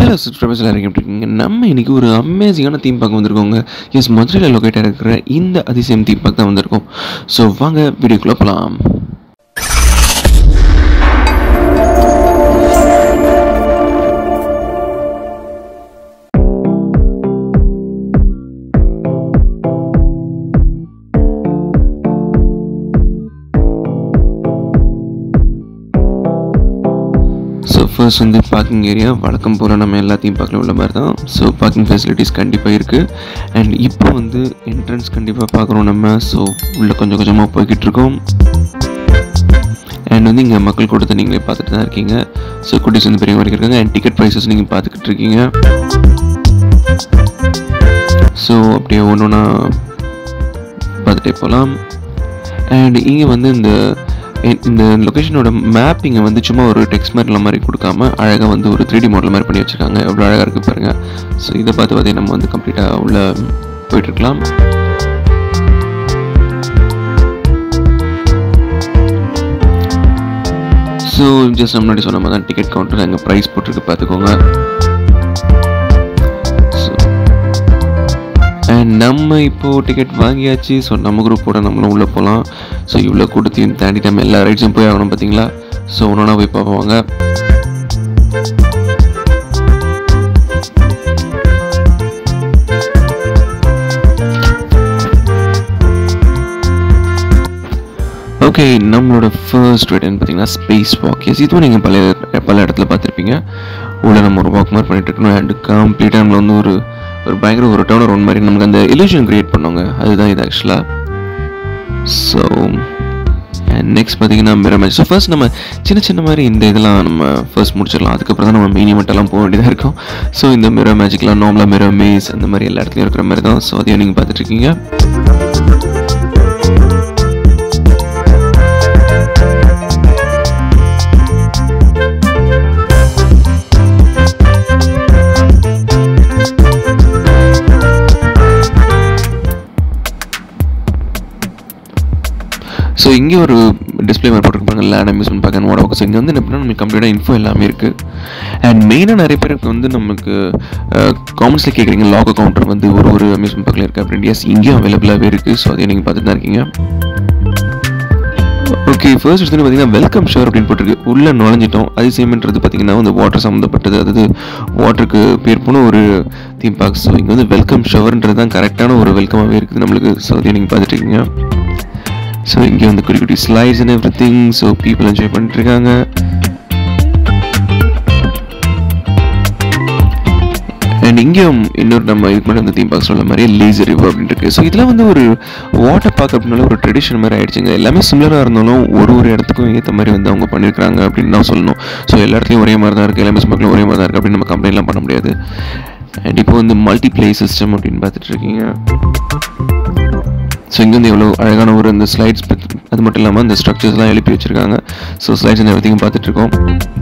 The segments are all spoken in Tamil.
ஹலோ சப்ஸ்கிரைபர்ஸ் எல்லாரும் எப்படி இருக்கீங்க நம்ம இன்னைக்கு ஒரு அமேசிங்கான தீம் பார்க்க வந்திருக்கோங்க எஸ் மதுரையில் லொக்கேட்டாக இருக்கிற இந்த அதிசயம் தீம் பார்க்க தான் வந்திருக்கோம் ஸோ வாங்க வீடியோக்குள்ளே போகலாம் ஸோ ஃபர்ஸ்ட் வந்து பார்க்கிங் ஏரியா வழக்கம் போல் நம்ம எல்லாத்தையும் பார்க்கல உள்ள மாதிரி தான் ஸோ பார்க்கிங் ஃபெசிலிட்டிஸ் கண்டிப்பாக இருக்குது அண்ட் இப்போ வந்து என்ட்ரன்ஸ் கண்டிப்பாக பார்க்குறோம் நம்ம ஸோ உள்ளே கொஞ்சம் கொஞ்சமாக போய்கிட்டு இருக்கோம் அண்ட் வந்து இங்கே மக்கள் கூட்டத்தை நீங்களே பார்த்துட்டு தான் இருக்கீங்க ஸோ குட்டிஸ் வந்து பெரிய வரைக்கும் இருக்காங்க அண்ட் டிக்கெட் ப்ரைஸஸ் நீங்கள் பார்த்துக்கிட்டு இருக்கீங்க ஸோ அப்படியே ஒன்று ஒன்றா பார்த்துட்டே போகலாம் அண்ட் இங்கே வந்து இந்த இ- இந்த லொக்கேஷனோட மேப்பிங்கை வந்து சும்மா ஒரு டெக்ஸ்ட் மாதிரிலாம் மாதிரி கொடுக்காம அழகாக வந்து ஒரு த்ரீ டி மாடல் மாதிரி பண்ணி வச்சுருக்காங்க எவ்வளோ அழகாக இருக்குது பாருங்கள் ஸோ இதை பார்த்து பார்த்து நம்ம வந்து கம்ப்ளீட்டாக உள்ள போயிட்டுருக்கலாம் ஸோ ஜஸ்ட் நம்ம முன்னாடி சொன்ன மாதிரி தான் டிக்கெட் கவுண்டர் அங்கே ப்ரைஸ் போட்டிருக்கு பார்த்துக்கோங்க So, அண்ட் நம்ம இப்போது டிக்கெட் வாங்கியாச்சு ஸோ நம்ம குரூப்போட நம்மளும் உள்ளே போகலாம் ஸோ இவ்வளோ கூட்டத்தையும் தாண்டி நம்ம எல்லா ரைட்ஸும் போய் ஆகணும் பார்த்தீங்களா ஸோ ஒன்றா போய் பார்ப்போங்க ஓகே நம்மளோட ஃபர்ஸ்ட் ரைட் பார்த்தீங்கன்னா ஸ்பேஸ் வாக் எஸ் இதுவும் நீங்கள் பல பல இடத்துல பார்த்துருப்பீங்க உள்ள நம்ம ஒரு வாக் மாதிரி பண்ணிட்டு இருக்கணும் அண்ட் கம்ப்ளீட்டாக நம்மள வந்து ஒரு ஒரு பயங்கர ஒரு டவுனர் ஒன் மாதிரி நமக்கு அந்த illusion கிரியேட் பண்ணோங்க அதுதான் இது ஆக்சுவலாக ஸோ நெக்ஸ்ட் பார்த்தீங்கன்னா மிரமேஜ் ஸோ ஃபர்ஸ்ட் நம்ம சின்ன சின்ன மாதிரி இந்த இதெல்லாம் நம்ம ஃபர்ஸ்ட் முடிச்சிடலாம் அதுக்கப்புறம் தான் நம்ம மீனிமெண்ட் எல்லாம் போக வேண்டியதாக இருக்கும் ஸோ இந்த மிரர் மேஜிக்லாம் நார்மலாக மிரர் மேஸ் அந்த மாதிரி எல்லா இடத்துலையும் இருக்கிற மாதிரி தான் ஸோ அதையும் நீங்கள் பார்த்துட்டு இருக்கீங்க ஸோ இங்கே ஒரு டிஸ்பிளே மாதிரி போட்டிருப்பாங்க லேண்ட் அம்யூஸ்மெண்ட் பார்க்க ஓட ஸோ இங்கே வந்து என்ன பண்ணால் நமக்கு கம்ப்ளீட்டாக இன்ஃபோ எல்லாமே இருக்குது அண்ட் மெயினாக நிறைய பேருக்கு வந்து நமக்கு காமெண்ட்ஸில் கேட்குறீங்க லாக் கவுண்டர் வந்து ஒரு ஒரு அம்யூஸ்மெண்ட் பார்க்கில் இருக்குது அப்படின்னு எஸ் இங்கேயும் அவைலபிளாகவே இருக்குது ஸோ அதையும் நீங்கள் பார்த்துட்டு தான் இருக்கீங்க ஓகே ஃபர்ஸ்ட் எடுத்து பார்த்தீங்கன்னா வெல்கம் ஷவர் அப்படின்னு போட்டிருக்கு உள்ளே நுழைஞ்சிட்டோம் அதிசயம்ன்றது பார்த்தீங்கன்னா வந்து வாட்டர் சம்மந்தப்பட்டது அதாவது வாட்டருக்கு பேர் போன ஒரு தீம் பார்க் ஸோ இங்கே வந்து வெல்கம் ஷவர்ன்றது தான் கரெக்டான ஒரு வெல்கமாகவே இருக்குது நம்மளுக்கு ஸோ அதையும் நீங்கள் பார்த்துட்டு இருக்கீங்க ஸோ இங்கே வந்து குட்டி குட்டி slides and everything so people enjoy பண்ணிட்டு இருக்காங்க அண்ட் இங்கேயும் இன்னொரு நம்ம இதுக்கு முன்னாடி அந்த தீம் பார்க் சொல்ல மாதிரி லேசர் ரிவர் அப்படின்னு இருக்கு ஸோ இதெல்லாம் வந்து ஒரு வாட்டர் பார்க் அப்படின்னால ஒரு ட்ரெடிஷன் மாதிரி ஆயிடுச்சுங்க எல்லாமே சிமிலராக இருந்தாலும் ஒரு ஒரு இடத்துக்கும் ஏற்ற மாதிரி வந்து அவங்க பண்ணியிருக்காங்க அப்படின்னு தான் சொல்லணும் ஸோ எல்லா இடத்துலையும் ஒரே மாதிரி தான் இருக்குது எல்லாமே மக்களும் ஒரே மாதிரி தான் இருக்குது அப்படின்னு நம்ம கம்ப்ளைண்ட்லாம் பண்ண முடியாது அண்ட் இப்போ வந்து மல்டி பிளே சிஸ்டம் அப்படின்னு பார்த்துட்டு இருக்கீங்க ஸோ இங்கே வந்து எவ்வளோ அழகான ஒரு இந்த ஸ்லைட்ஸ் அது மட்டும் இல்லாமல் இந்த ஸ்ட்ரக்சர்ஸ்லாம் எழுப்பி வச்சுருக்காங்க ஸோ ஸ்லைட்ஸ் அண்ட் எவ்ரிதிங் பார்த்துட்டு இருக்கோம்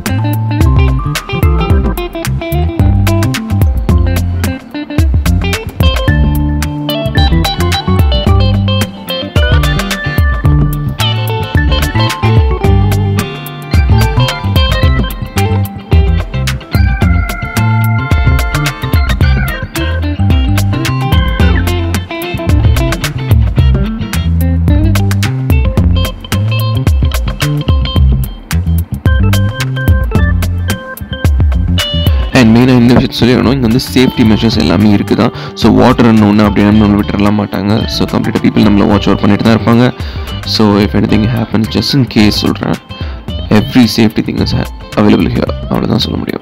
அண்ட் மெயினாக இந்த விஷயத்தை சொல்லணும் இங்கே வந்து சேஃப்டி மெஷர்ஸ் எல்லாமே இருக்குது தான் ஸோ வாட்டர் ஒன்று அப்படின்னு நம்மளை விட்டுறலாம் மாட்டாங்க ஸோ கம்ப்ளீட்டாக பீப்புள் நம்மளை வாட்ச் அவுட் பண்ணிட்டு தான் இருப்பாங்க so if anything happens just in case சொல்கிறேன் every safety thing is available here அவ்வளோதான் சொல்ல முடியும்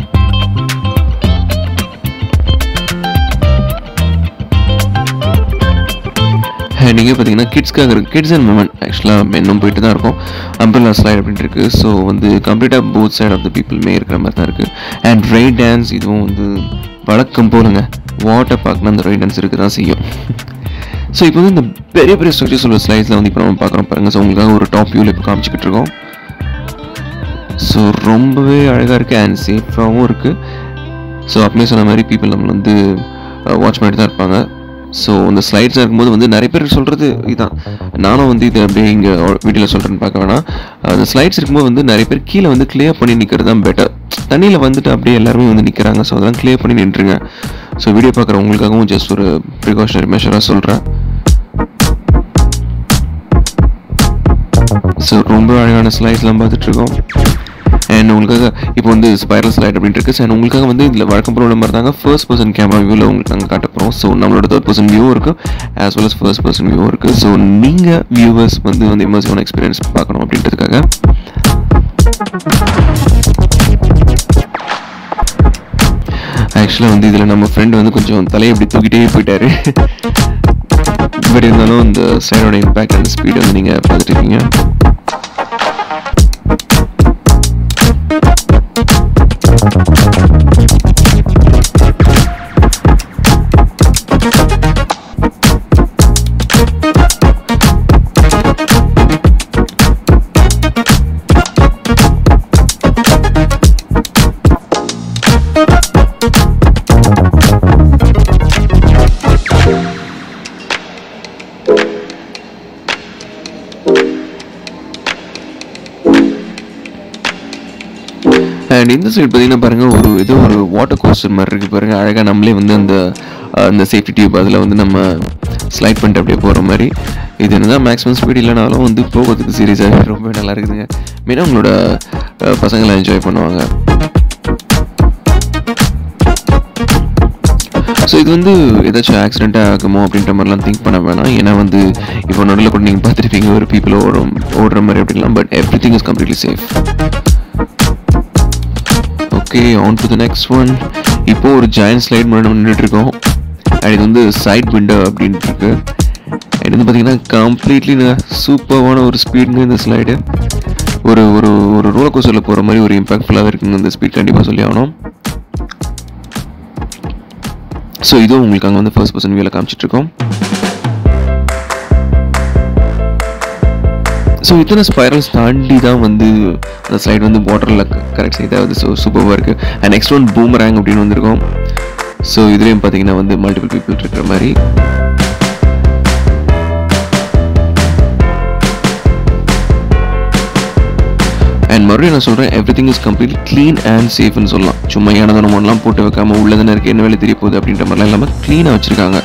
நீங்கள் பார்த்தீங்கன்னா கிட்ஸ்க்காக இருக்குது கிட்ஸ் அண்ட் விமன் ஆக்சுவலாக இன்னும் போயிட்டு தான் இருக்கும் அம்பர்லா ஸ்லைட் அப்படின்ட்டு இருக்குது ஸோ வந்து கம்ப்ளீட்டாக போத் சைட் ஆஃப் த பீப்புள்மே இருக்கிற மாதிரி தான் இருக்குது அண்ட் ரைட் டான்ஸ் இதுவும் வந்து வழக்கம் போலுங்க வாட்டர் பார்க்கணும் அந்த ரைட் டான்ஸ் இருக்க தான் செய்யும் ஸோ இப்போ வந்து இந்த பெரிய பெரிய ஸ்ட்ரக்சர்ஸ் உள்ள ஸ்லைட்ஸில் வந்து இப்போ நம்ம பார்க்குறோம் பாருங்கள் ஸோ உங்களுக்காக ஒரு டாப் வியூவில் இப்போ காமிச்சிக்கிட்டு இருக்கோம் ஸோ ரொம்பவே அழகாக இருக்குது அண்ட் சேஃபாகவும் இருக்குது ஸோ அப்பயே சொன்ன மாதிரி பீப்புள் நம்மளை வந்து வாட்ச் பண்ணிட்டு தான் இருப்பாங்க ஸோ இந்த ஸ்லைட்ஸ் இருக்கும்போது வந்து நிறைய பேர் சொல்கிறது இதான் நானும் வந்து இது அப்படியே இங்கே வீடியோவில் சொல்கிறேன்னு பார்க்க வேணாம் அந்த ஸ்லைட்ஸ் இருக்கும்போது வந்து நிறைய பேர் கீழே வந்து கிளியர் பண்ணி நிற்கிறது தான் பெட்டர் தண்ணியில் வந்துட்டு அப்படியே எல்லாருமே வந்து நிற்கிறாங்க ஸோ அதெல்லாம் கிளியர் பண்ணி நின்றுங்க ஸோ வீடியோ பார்க்குற உங்களுக்காகவும் ஜஸ்ட் ஒரு ப்ரிகாஷனரி மெஷராக சொல்கிறேன் ஸோ ரொம்ப அழகான ஸ்லைட்ஸ்லாம் பார்த்துட்ருக்கோம் அண்ட் உங்களுக்காக இப்போ வந்து ஸ்பைரல் ஸ்லைட் அப்படின்ட்டு இருக்கு அண்ட் உங்களுக்காக வந்து இதில் வழக்கம் போல உள்ள மாதிரி தாங்க ஃபர்ஸ்ட் பர்சன் கேமரா வியூவில் உங்களுக்கு நாங்கள் காட்ட போகிறோம் ஸோ நம்மளோட தேர்ட் பர்சன் வியூ இருக்குது as well as first person view இருக்குது ஸோ நீங்கள் வியூவர்ஸ் வந்து வந்து இமர்சிவான எக்ஸ்பீரியன்ஸ் பார்க்கணும் அப்படின்றதுக்காக ஆக்சுவலாக வந்து இதில் நம்ம ஃப்ரெண்ட் வந்து கொஞ்சம் தலையை இப்படி தூக்கிட்டே போயிட்டாரு பட் இருந்தாலும் இந்த சைடோட இம்பேக்ட் அண்ட் ஸ்பீட் வந்து நீங்கள் பார்த்துட்டு இருக்கீங்க அண்ட் இந்த சைடு பார்த்தீங்கன்னா பாருங்கள் ஒரு ஏதோ ஒரு வாட்டர் கோஸ்டர் மாதிரி இருக்குது பாருங்கள் அழகாக நம்மளே வந்து அந்த அஹ், அந்த சேஃப்டி டியூப் அதில் வந்து நம்ம ஸ்லைட் பண்ணிட்டு அப்படியே போகிற மாதிரி இது என்னதான் மேக்ஸிமம் ஸ்பீட் இல்லைனாலும் வந்து போகிறதுக்கு சீரியஸாக ரொம்ப நல்லா இருக்குதுங்க மெயினாக உங்களோட அஹ், பசங்களாம் என்ஜாய் பண்ணுவாங்க ஸோ இது வந்து ஏதாச்சும் ஆக்சிடென்ட்டாக ஆகுமோ அப்படின்ற மாதிரிலாம் திங்க் பண்ண வேணாம் ஏன்னா வந்து இப்போ நடுவில் கூட நீங்கள் பார்த்துருப்பீங்க ஒரு பீப்புள் ஓடும் ஓடுற மாதிரி அப்படிலாம் but everything is completely safe okay on to the next one இப்போ ஒரு ஜாயின் ஸ்லைட் முன்னாடி நின்றுட்டு இருக்கோம் அண்ட் இது வந்து சைட் விண்டோ அப்படின்ட்டு இருக்கு அண்ட் வந்து பார்த்தீங்கன்னா கம்ப்ளீட்லி சூப்பரான ஒரு ஸ்பீடுங்க இந்த ஸ்லைடு ஒரு ஒரு ஒரு ரோலர் கோஸ்டரில் போகிற மாதிரி ஒரு இம்பாக்ட்ஃபுல்லாக இருக்குங்க இந்த ஸ்பீட் கண்டிப்பாக சொல்லி ஆகணும் ஸோ இதுவும் உங்களுக்கு அங்கே வந்து ஃபர்ஸ்ட் பர்சன் வியூவில் காமிச்சிட்ருக்கோம் ஸோ இத்தனை ஸ்பைரல்ஸ் தாண்டி தான் வந்து அந்த ஸ்லைடு வந்து வாட்டரில் கரெக்ட் செய்தாவது ஸோ சூப்பராக இருக்குது அண்ட் நெக்ஸ்ட் ஒன் பூமராங் அப்படின்னு வந்திருக்கோம் ஸோ இதுலேயும் பார்த்தீங்கன்னா வந்து மல்டிபிள் பீப்புள் இருக்கிற மாதிரி அண்ட் மறுபடியும் நான் சொல்கிறேன் everything is complete clean and சேஃப்னு சொல்லலாம் சும்மா ஏனதனமெல்லாம் போட்டு வைக்காம உள்ளதானே இருக்குது என்ன வேலை தெரிய போகுது அப்படின்ற மாதிரிலாம் இல்லாமல் க்ளீனாக வச்சுருக்காங்க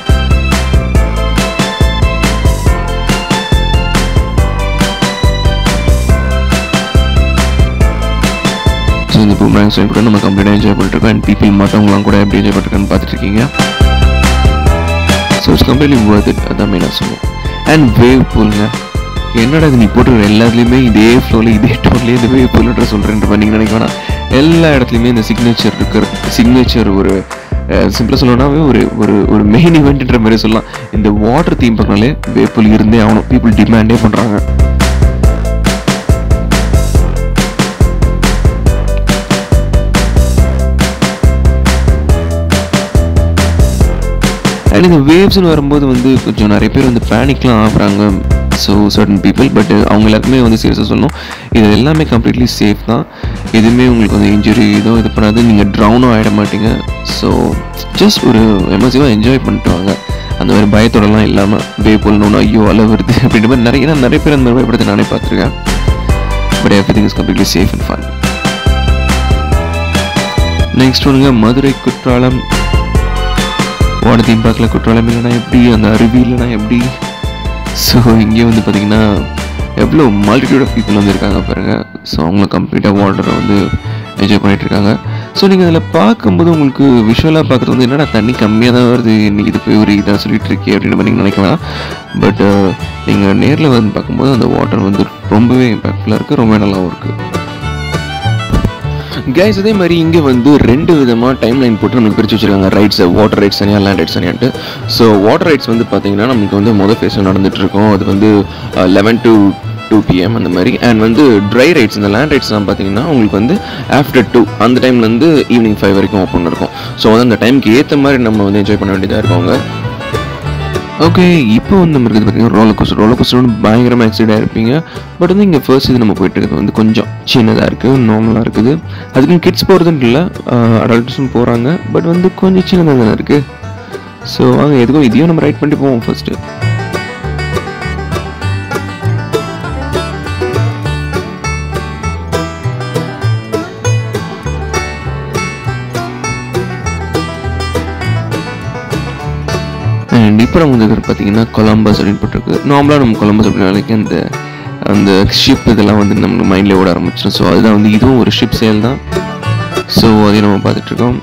ஸோ இந்த பூமராங் சைட் கூட நம்ம கம்ப்ளீட்டாக என்ஜாய் பண்ணிருக்கோம் அண்ட் பீப்பிள் மற்றவங்களாம் கூட எப்படி என்ஜாய் பண்ணிருக்கான்னு பார்த்துட்டு இருக்கீங்க so it's completely worth it அதான் மெயினாக சொல்லுவோம் அண்ட் வேவ் பூலுங்க என்னடா இது நீ போட்டுருக்க எல்லாத்துலேயுமே இதே ஃப்ளோவில் இதே டோன்லேயே இந்த வேவ் பூல்ன்ற சொல்கிறேன்ற மாதிரி நீங்கள் நினைக்க வேணாம் எல்லா இடத்துலையுமே இந்த சிக்னேச்சர் இருக்கிற சிக்னேச்சர் ஒரு சிம்பிளாக சொல்லணும்னாவே ஒரு ஒரு ஒரு மெயின் இவெண்ட்ன்ற மாதிரி சொல்லலாம் இந்த வாட்டர் தீம் பக்கம்னாலே வேவ் பூல் இருந்தே ஆகணும் பீப்புள் டிமாண்டே பண்ணுறாங்க அண்ட் இந்த வேவ்ஸ்னு வரும்போது வந்து கொஞ்சம் நிறைய பேர் வந்து பேனிக்லாம் ஆகுறாங்க ஸோ சர்டன் பீப்புள் பட் அவங்க எல்லாருக்குமே வந்து சீரியஸாக சொல்லணும் இது எல்லாமே கம்ப்ளீட்லி சேஃப் தான் எதுவுமே உங்களுக்கு வந்து இன்ஜுரி இதோ இது பண்ணாது நீங்கள் ட்ரௌனும் ஆகிட மாட்டீங்க ஸோ ஜஸ்ட் ஒரு எமர்சிவாக என்ஜாய் பண்ணிட்டு வாங்க அந்த மாதிரி பயத்தோடலாம் இல்லாமல் வே போலணும் ஐயோ அலை வருது அப்படின்ற மாதிரி நிறைய ஏன்னா நிறைய பேர் அந்த மாதிரி பயப்படுத்தி நானே பார்த்துருக்கேன் but everything is completely safe and fun next ஒன்றுங்க மதுரை குற்றாலம் வாட தீம் பார்க்கில் குற்றாலம் இல்லைனா எப்படி அந்த அருவி இல்லைனா எப்படி ஸோ இங்கே வந்து பார்த்தீங்கன்னா எவ்வளோ மல்டிடியூட் ஆஃப் பீப்புள் வந்து இருக்காங்க பாருங்க ஸோ அவங்க கம்ப்ளீட்டாக வாட்டரை வந்து என்ஜாய் பண்ணிட்டு இருக்காங்க ஸோ நீங்கள் அதில் பார்க்கும்போது உங்களுக்கு விஷுவலாக பார்க்குறது வந்து என்னடா தண்ணி கம்மியாக தான் வருது இன்னைக்கு இது போய் ஒரு இதாக சொல்லிட்டு இருக்கே அப்படின்னு மாதிரி நீங்கள் நினைக்க வேணாம் பட் நீங்கள் நேரில் வந்து பார்க்கும்போது அந்த வாட்டர் வந்து ரொம்பவே இம்பாக்ட்ஃபுல்லாக இருக்குது ரொம்ப நல்லாவும் இருக்குது கைஸ் அதே மாதிரி இங்கே வந்து ரெண்டு விதமாக டைம் லைன் போட்டு நமக்கு பிரித்து வச்சிருக்காங்க ரைட்ஸ் வாட்டர் ரைட்ஸ் தனியாக லேண்ட் ரைட்ஸ் தனியாட்டு ஸோ வாட்டர் ரைட்ஸ் வந்து பார்த்தீங்கன்னா நமக்கு வந்து மொதல் ஃபேஸில் நடந்துட்டு இருக்கும் அது வந்து லெவன் டு டூ பிஎம் அந்த மாதிரி அண்ட் வந்து ட்ரை ரைட்ஸ் இந்த லேண்ட் ரைட்ஸ்லாம் பார்த்தீங்கன்னா உங்களுக்கு வந்து ஆஃப்டர் டூ அந்த டைம்லேருந்து ஈவினிங் ஃபைவ் வரைக்கும் ஓப்பன் இருக்கும் ஸோ வந்து அந்த டைமுக்கு ஏற்ற மாதிரி நம்ம வந்து என்ஜாய் பண்ண வேண்டியதாக இருக்கவங்க ஓகே இப்போ வந்து நம்ம இருக்குது பார்த்தீங்கன்னா ரோலர் கோஸ்டர் ரோலர் கோஸ்டர் வந்து பயங்கரமாக எக்ஸைட்டாக இருப்பீங்க பட் வந்து இங்கே ஃபர்ஸ்ட் இது நம்ம போயிட்டு இருக்கிறது வந்து கொஞ்சம் சின்னதாக இருக்குது நார்மலாக இருக்குது அதுக்கு கிட்ஸ் போகிறதுன்னு இல்லை அடல்ட்ஸும் போகிறாங்க பட் வந்து கொஞ்சம் சின்னதாக தானே இருக்குது ஸோ வாங்க எதுக்கும் இதையும் நம்ம ரைட் பண்ணிட்டு போவோம் ஃபர்ஸ்ட்டு அண்ட் இப்போ நம்ம வந்து பார்த்தீங்கன்னா கொலம்பஸ் அப்படின்னு போட்டிருக்கு நார்மலாக நம்ம கொலம்பஸ் அப்படின்னாலே அந்த அந்த ஷிப் இதெல்லாம் வந்து நம்ம மைண்டில் ஓட ஆரம்பிச்சிடும் ஸோ அதுதான் வந்து இதுவும் ஒரு ஷிப் சேல் தான் ஸோ அதையும் நம்ம பார்த்துட்ருக்கோம்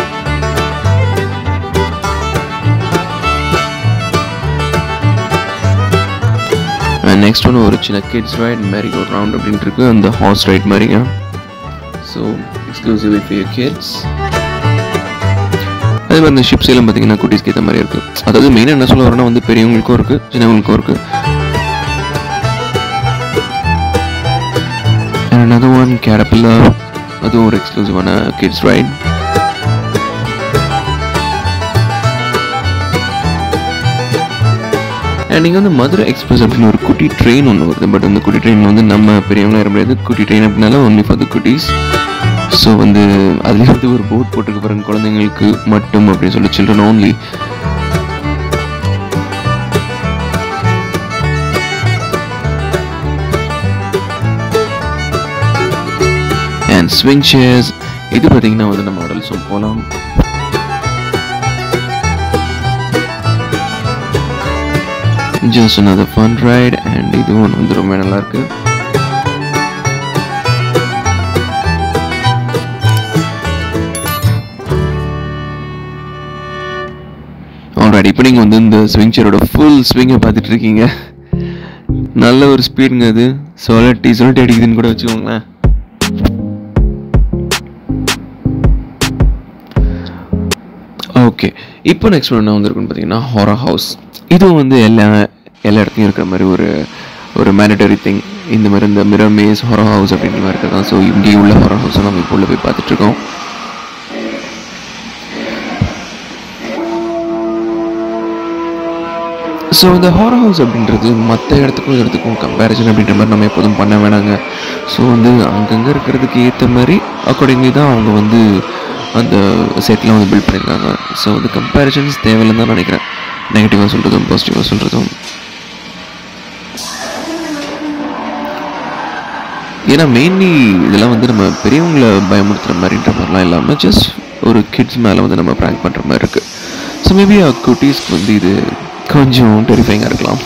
நெக்ஸ்ட் ஒன்று ஒரு சின்ன கிட்ஸ் ரைட் மேரி ஒரு ரவுண்ட் அப்படின்ட்டு இருக்கு அந்த ஹார்ஸ் ரைட் மாதிரிங்க so exclusively for your kids அதே மாதிரி இந்த ஷிப்ஸ் எல்லாம் பார்த்தீங்கன்னா குட்டீஸ்க்கு ஏற்ற மாதிரி இருக்குது அதாவது மெயினாக என்ன சொல்ல வரேன்னா வந்து பெரியவங்களுக்கும் இருக்குது சின்னவங்களுக்கும் இருக்குது And another one Caterpillar அதுவும் ஒரு எக்ஸ்க்ளூசிவான கிட்ஸ் ரைட் அண்ட் இங்கே வந்து மதுரை எக்ஸ்பிரஸ் அப்படின்னு ஒரு குட்டி ட்ரெயின் ஒன்று வருது பட் அந்த குட்டி ட்ரெயின் வந்து நம்ம பெரியவங்களும் ஏற முடியாது குட்டி ட்ரெயின் அப்படின்னாலும் ஒன்லி ஃபார் த குட்டீஸ் ஸோ வந்து அதுலேயே வந்து ஒரு போட் போட்டுக்க பாருங்க குழந்தைங்களுக்கு மட்டும் அப்படின்னு சொல்லி children only and swing chairs இது பார்த்தீங்கன்னா வந்து நம்ம மாடல்ஸும் போகலாம் just another fun ride and இதுவும் வந்து ரொம்ப நல்லா இருக்கு ஆல்ரைட் இப்போ நீங்கள் வந்து இந்த ஸ்விங் சேரோட ஃபுல் ஸ்விங்கை பார்த்துட்டு இருக்கீங்க நல்ல ஒரு ஸ்பீடுங்க அது சொலட்டி சொலட்டி அடிக்குதுன்னு கூட வச்சுக்கோங்களேன் ஓகே இப்போ நெக்ஸ்ட் ஒன்று வந்திருக்குன்னு பார்த்தீங்கன்னா ஹாரா ஹவுஸ் இதுவும் வந்து எல்லா எல்லா இடத்துலையும் இருக்கிற மாதிரி ஒரு ஒரு மேனிட்டரி திங் இந்த மாதிரி இந்த மிரர் மேஸ் ஹாரா ஹவுஸ் அப்படின்ற மாதிரி இருக்கிறதா ஸோ இங்கே உள்ள ஹாரா ஹவுஸை நம்ம இப்போ உள்ள போய் பார்த்துட்ருக்கோம் ஸோ இந்த ஹாரர் ஹவுஸ் அப்படின்றது மற்ற இடத்துக்கும் இந்த இடத்துக்கும் கம்பேரிசன் அப்படின்ற மாதிரி நம்ம எப்போதும் பண்ண வேணாங்க ஸோ வந்து அங்கங்கே இருக்கிறதுக்கு ஏற்ற மாதிரி அக்கார்டிங்லி தான் அவங்க வந்து அந்த செட்லாம் வந்து பில்ட் பண்ணியிருக்காங்க ஸோ வந்து கம்பேரிசன்ஸ் தேவையில்லைன்னு தான் நினைக்கிறேன் நெகட்டிவாக சொல்கிறதும் பாசிட்டிவாக சொல்கிறதும் ஏன்னா மெயின்லி இதெல்லாம் வந்து நம்ம பெரியவங்களை பயமுறுத்துற மாதிரின்ற மாதிரிலாம் இல்லாமல் ஜஸ்ட் ஒரு கிட்ஸ் மேலே வந்து நம்ம ப்ராங்க் பண்ணுற மாதிரி இருக்குது ஸோ மேபி குட்டீஸ்க்கு வந்து இது கொஞ்சம் டெரிஃபைங்காக இருக்கலாம்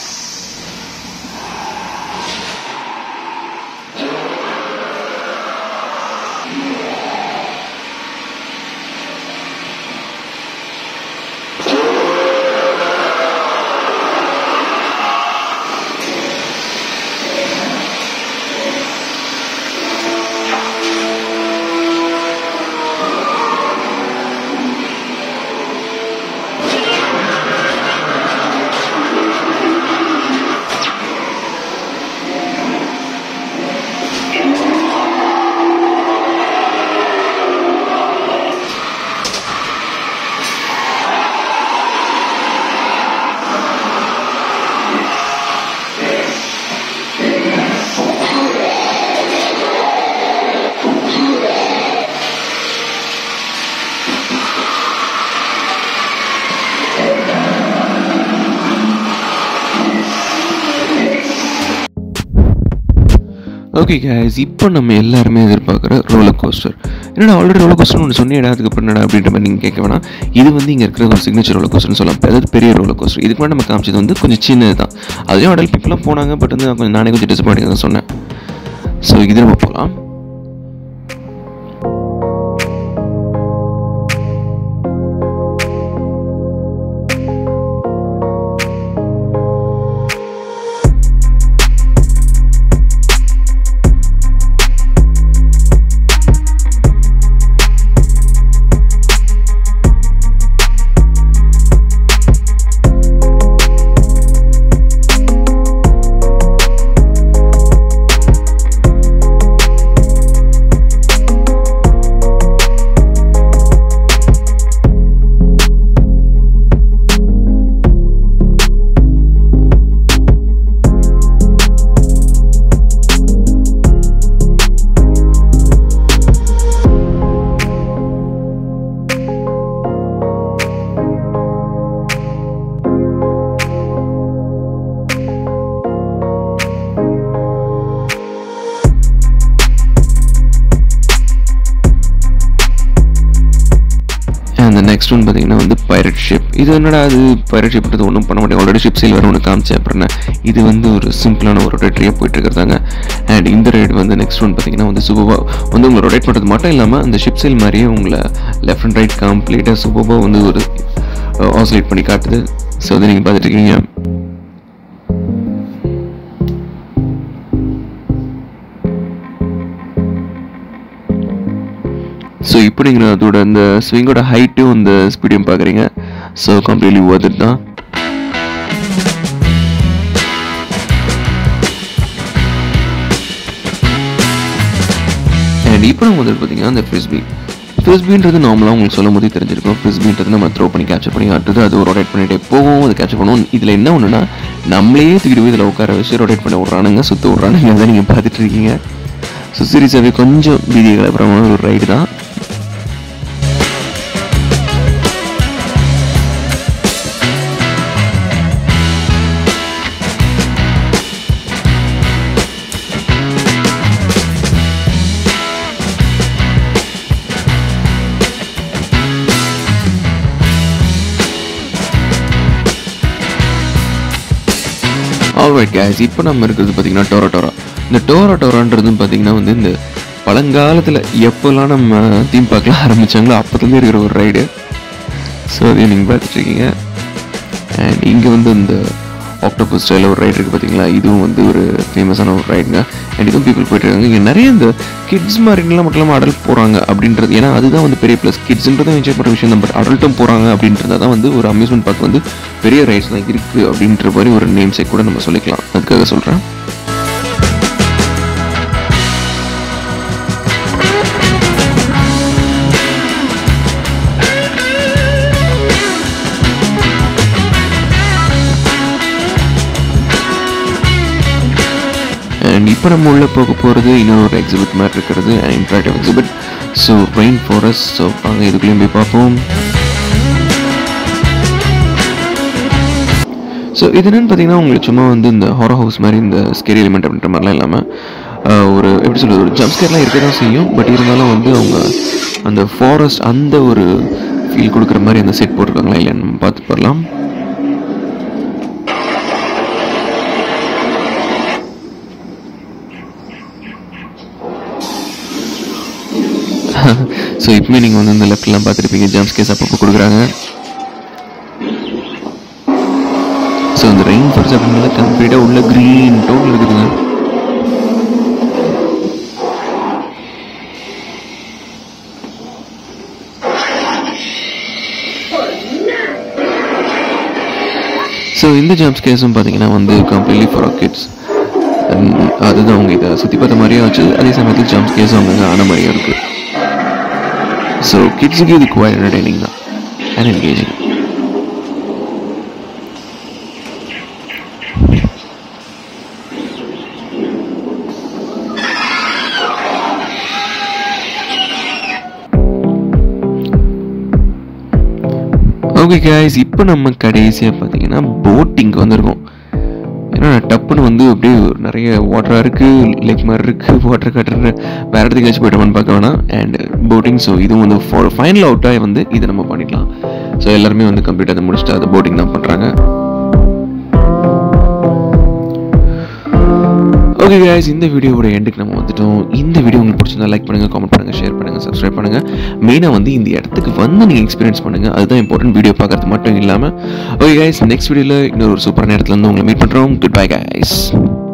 ஓகே guys இப்போ நம்ம எல்லாருமே எதிர்பார்க்குற ரோலர் கோஸ்டர் என்னடா ஆல்ரெடி ரோலர் கோஸ்டர் ஒன்று சொன்னியடா அதுக்கப்புறம் என்னடா அப்படின்ற மாதிரி நீங்கள் கேட்க வேணாம் இது வந்து இங்கே இருக்கிற ஒரு சிக்னேச்சர் ரோலர் கோஸ்டர்னு சொல்லலாம் அதாவது பெரிய ரோலர் கோஸ்டர் இதுக்கு முன்னாடி நம்ம காமிச்சது வந்து கொஞ்சம் சின்னது தான் அதுலேயும் அடல் பீப்புளாக போனாங்க பட் வந்து நான் கொஞ்சம் நானே கொஞ்சம் டிசப்பாயிண்டிங் தான் சொன்னேன் ஸோ இது நம்ம போகலாம் அந்த நெக்ஸ்ட் ஒன் பார்த்தீங்கன்னா வந்து பைரட் ஷிப் இது என்னடா அது பைரட் ஷிப்ன்றது ஒன்றும் பண்ண முடியாது ஆல்ரெடி ஷிப் சேல் வர ஒன்று காமிச்சேன் அப்புறம் இது வந்து ஒரு சிம்பிளான ஒரு ரொட்டேட்டரியாக போயிட்டு இருக்கிறதாங்க அண்ட் இந்த ரைடு வந்து நெக்ஸ்ட் ஒன் பார்த்தீங்கன்னா வந்து சூப்பராக வந்து உங்களை ரொட்டேட் பண்ணுறது மட்டும் இல்லாமல் அந்த ஷிப் சேல் மாதிரியே உங்களை லெஃப்ட் அண்ட் ரைட் கம்ப்ளீட்டாக சூப்பராக வந்து ஒரு ஆசிலேட் பண்ணி காட்டுது ஸோ அதை நீங்கள் பார்த்துட்டு இருக்கீங்க ஸோ இப்போ நீங்கள் அதோட அந்த ஸ்விங்கோட ஹைட்டும் அந்த ஸ்பீடையும் பார்க்குறீங்க ஸோ கம்ப்ளீட்லி ஒர்த் தான் அண்ட் இப்போ நம்ம வந்துட்டு பார்த்தீங்கன்னா அந்த ஃப்ரிஸ்பி ஃப்ரிஸ்பின்றது நார்மலாக உங்களுக்கு சொல்லும் போதே தெரிஞ்சிருக்கும் ஃப்ரிஸ்பின்றது நம்ம த்ரோ பண்ணி கேப்சர் பண்ணி அடுத்தது அது ரொட்டேட் பண்ணிட்டே போவோம் அதை கேப்சர் பண்ணுவோம் இதில் என்ன ஒன்றுனா நம்மளே தூக்கிட்டு போய் இதில் உட்கார வச்சு ரொட்டேட் பண்ணி விட்றானுங்க சுற்ற விட்றானுங்க அதை நீங்கள் பார்த்துட்டு இருக்கீங்க ஸோ சீரியஸாகவே கொஞ்சம் பீதி கலப்புறமான ஒரு ரைடு தான் ஆல்ரைட் கேஸ் இப்போ நம்ம இருக்கிறது பார்த்தீங்கன்னா டோரா டோரா இந்த டோரா டோரான்றது பார்த்தீங்கன்னா வந்து இந்த பழங்காலத்தில் எப்போல்லாம் நம்ம தீம் பார்க்கலாம் ஆரம்பித்தாங்களோ அப்போதுலேருந்து இருக்கிற ஒரு ரைடு ஸோ அதையும் நீங்கள் பார்த்துட்ருக்கீங்க அண்ட் இங்கே வந்து இந்த ஆக்டோபஸ் ஸ்டைலில் ஒரு ரைடு இருக்குது பார்த்தீங்களா இதுவும் வந்து ஒரு ஃபேமஸான ஒரு ரைடுங்க அண்ட் இதுவும் பீப்புள் போயிட்டு இருக்காங்க இங்கே நிறைய இந்த கிட்ஸ் மாதிரிலாம் மட்டும் இல்லாமல் அடல்ட் போகிறாங்க அப்படின்றது ஏன்னா அதுதான் வந்து பெரிய ப்ளஸ் கிட்ஸ்ன்றதும் என்ஜாய் பண்ணுற விஷயம் தான் பட் அடல்ட்டும் போகிறாங்க அப்படின்றது தான் வந்து ஒரு அம்யூஸ்மெண்ட் பார்க் வந்து பெரிய ரைட்ஸ் தான் இருக்குது அப்படின்ற மாதிரி ஒரு நேம் சேக் கூட நம்ம சொல்லிக்கலாம் அதுக்காக சொல்கிறேன் அண்ட் இப்போ நம்ம உள்ளே போக போகிறது இன்னொரு எக்ஸிபிட் மாதிரி இருக்கிறது interactive exhibit so rain forest so வாங்க இதுக்குள்ளேயும் போய் பார்ப்போம் ஸோ இது என்னென்னு பார்த்தீங்கன்னா உங்களுக்கு சும்மா வந்து இந்த ஹாரர் ஹவுஸ் மாதிரி இந்த ஸ்கேரி எலிமெண்ட் அப்படின்ற மாதிரிலாம் இல்லாமல் ஒரு எப்படி சொல்கிறது ஒரு ஜம்ப் ஸ்கேர்லாம் இருக்க தான் செய்யும் பட் இருந்தாலும் வந்து அவங்க அந்த ஃபாரஸ்ட் அந்த ஒரு ஃபீல் கொடுக்குற மாதிரி அந்த செட் போட்டிருக்காங்களா இல்லைன்னு நம்ம பார்த்து போடலாம் ஸோ இப்போமே நீங்கள் வந்து இந்த லெஃப்ட்லாம் பார்த்துருப்பீங்க ஜம்ப் கேஸ் அப்பப்போ கொடுக்குறாங்க ஸோ இந்த ரெயின் ஃபாரஸ்ட் அப்படிங்கிறத கம்ப்ளீட்டாக உள்ள க்ரீன் டோன் இருக்குதுங்க ஸோ இந்த ஜம்ப் கேஸும் பார்த்தீங்கன்னா வந்து கம்ப்ளீட்லி ஃபார் கிட்ஸ் அதுதான் அவங்க இதை சுற்றி பார்த்த மாதிரியே வச்சு அதே சமயத்தில் ஜம்ப் கேஸும் அவங்க ஆன மாதிரியே இருக்குது ஸோ கிட்ஸுக்கு இது குவாய்ட் என்டர்டைனிங் தான் அண்ட் என்கேஜிங் ஓகே கேஸ் இப்போ நம்ம கடைசியாக பார்த்தீங்கன்னா போட்டிங்க்கு வந்திருக்கோம் ஏன்னா டப்புன்னு வந்து அப்படியே நிறைய வாட்டராக இருக்குது லேக் மாதிரி இருக்குது வாட்டர் கட்டுற வேறு இடத்துக்கு ஏதாச்சும் போய்ட்டோம்னு பார்க்க வேணாம் அண்ட் போட்டிங் ஸோ இதுவும் வந்து ஃபைனல் அவுட்டாக வந்து இதை நம்ம பண்ணிக்கலாம் ஸோ எல்லாருமே வந்து கம்ப்ளீட்டாக அதை முடிச்சுட்டு அதை போட்டிங் தான் பண்ணுறாங்க ஓகே guys இந்த வீடியோவோட எண்டுக்கு நம்ம வந்துட்டோம் இந்த வீடியோ உங்களுக்கு பிடிச்சிருந்தா லைக் பண்ணுங்கள் கமெண்ட் பண்ணுங்கள் ஷேர் பண்ணுங்கள் சப்ஸ்கிரைப் பண்ணுங்கள் மெயினாக வந்து இந்த இடத்துக்கு வந்து நீங்கள் எக்ஸ்பீரியன்ஸ் பண்ணுங்கள் அதுதான் இம்பார்ட்டன்ட் வீடியோ பார்க்கறது மட்டும் இல்லாமல் ஓகே guys நெக்ஸ்ட் வீடியோவில் இன்னொரு சூப்பரான இடத்துல இருந்து உங்களை மீட் பண்ணுறோம் குட் பை guys